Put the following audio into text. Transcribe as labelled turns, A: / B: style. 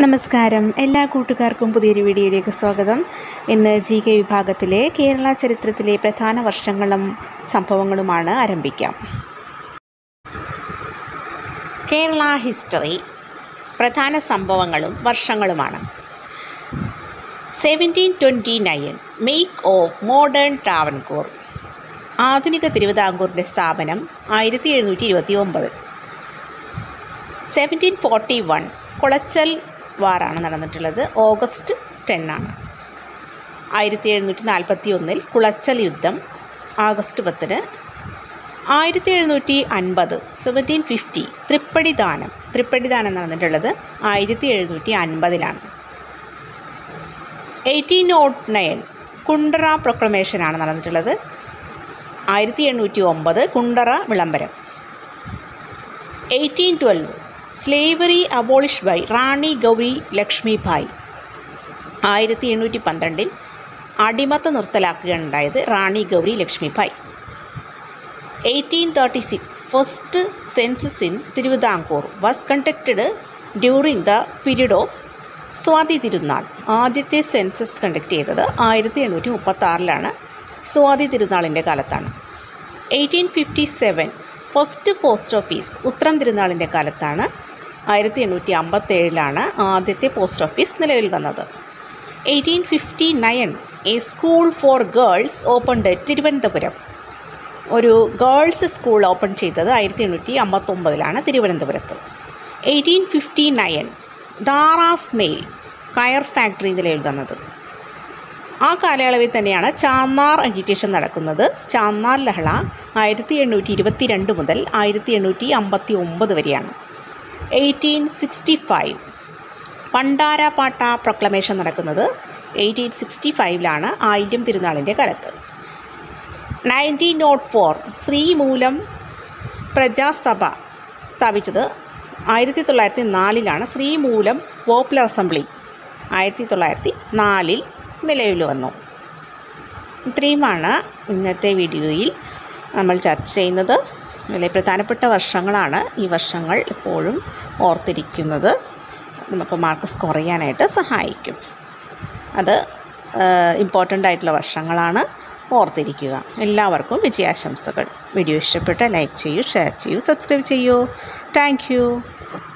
A: നമസ്കാരം എല്ലാ കൂട്ടുകാർക്കും പുതിയൊരു വീഡിയോയിലേക്ക് സ്വാഗതം ഇന്ന് ജി കെ വിഭാഗത്തിലെ കേരള ചരിത്രത്തിലെ പ്രധാന വർഷങ്ങളും സംഭവങ്ങളുമാണ് ആരംഭിക്കാം കേരള ഹിസ്റ്ററി പ്രധാന സംഭവങ്ങളും വർഷങ്ങളുമാണ് seventeen twenty nine make of modern Travancore ആധുനിക തിരുവിതാംകൂറിൻ്റെ സ്ഥാപനം ആയിരത്തി എഴുന്നൂറ്റി ഇരുപത്തി ഒമ്പത് സെവൻറ്റീൻ ഫോർട്ടി വൺ കുളച്ചൽ വാറാണ് നടന്നിട്ടുള്ളത് ഓഗസ്റ്റ് ടെൻ ആണ് ആയിരത്തി എഴുന്നൂറ്റി നാൽപ്പത്തി ഒന്നിൽ കുളച്ചൽ യുദ്ധം ആഗസ്റ്റ് പത്തിന് ആയിരത്തി എഴുന്നൂറ്റി അൻപത് സെവൻറ്റീൻ ഫിഫ്റ്റി തൃപ്പടിദാനം തൃപ്പടിദാനം നടന്നിട്ടുള്ളത് ആയിരത്തി എഴുന്നൂറ്റി അൻപതിലാണ് എയ്റ്റീൻ നോട്ട് നയൻ കുണ്ടറ പ്രൊക്ലമേഷനാണ് നടന്നിട്ടുള്ളത് ആയിരത്തി എണ്ണൂറ്റി ഒമ്പത് കുണ്ടറ വിളംബരം eighteen twelve slavery abolish by Rani Gauri Lakshmi Bai ആയിരത്തി എണ്ണൂറ്റി പന്ത്രണ്ടിൽ അടിമത്ത് നിർത്തലാക്കുകയാണ് ഉണ്ടായത് Rani Gauri Lakshmi Bai eighteen thirty six first census in Thiruvithamkoor was conducted during the period of Swathi Thirunal ആദ്യത്തെ സെൻസസ് കണ്ടക്ട് ചെയ്തത് ആയിരത്തി എണ്ണൂറ്റി മുപ്പത്തി ആറിലാണ് സ്വാതി തിരുനാളിൻ്റെ കാലത്താണ് eighteen fifty seven first post office ഉത്രം തിരുനാളിൻ്റെ കാലത്താണ് ആയിരത്തി എണ്ണൂറ്റി അമ്പത്തേഴിലാണ് ആദ്യത്തെ പോസ്റ്റ് ഓഫീസ് നിലവിൽ വന്നത് eighteen fifty nine a school for girls open Thiruvananthapuram ഒരു ഗേൾസ് സ്കൂൾ ഓപ്പൺ ചെയ്തത് ആയിരത്തി എണ്ണൂറ്റി അമ്പത്തൊമ്പതിലാണ് തിരുവനന്തപുരത്ത് eighteen fifty nine Darragh Smail coir factory നിലവിൽ വന്നത് ആ കാലയളവിൽ തന്നെയാണ് ചാന്നാർ അജിറ്റേഷൻ നടക്കുന്നത് ചാന്നാർ ലഹള ആയിരത്തി എണ്ണൂറ്റി ഇരുപത്തി രണ്ട് മുതൽ ആയിരത്തി എണ്ണൂറ്റി അമ്പത്തി ഒമ്പത് വരെയാണ് eighteen sixty five Pandarappatta proclamation നടക്കുന്നത് എയ്റ്റീൻ സിക്സ്റ്റി ഫൈവിലാണ് ആയില്യം തിരുനാളിൻ്റെ കാലത്ത് nineteen naught four Sreemoolam Prajasabha സ്ഥാപിച്ചത് ആയിരത്തി തൊള്ളായിരത്തി നാലിലാണ് ശ്രീമൂലം പോപ്പുലർ അസംബ്ലി ആയിരത്തി തൊള്ളായിരത്തി നാലിൽ നിലവിൽ വന്നു ഇത്രയുമാണ് ഇന്നത്തെ വീഡിയോയിൽ നമ്മൾ ചർച്ച ചെയ്യുന്നത് വളരെ പ്രധാനപ്പെട്ട വർഷങ്ങളാണ് ഈ വർഷങ്ങൾ എപ്പോഴും ഓർത്തിരിക്കുന്നത് നമുക്ക് മാർക്ക് സ്കോർ ചെയ്യാനായിട്ട് സഹായിക്കും അത് ഇമ്പോർട്ടൻ്റ് ആയിട്ടുള്ള വർഷങ്ങളാണ് ഓർത്തിരിക്കുക എല്ലാവർക്കും വിജയാശംസകൾ വീഡിയോ ഇഷ്ടപ്പെട്ട ലൈക്ക് ചെയ്യൂ ഷെയർ ചെയ്യൂ സബ്സ്ക്രൈബ് ചെയ്യൂ താങ്ക്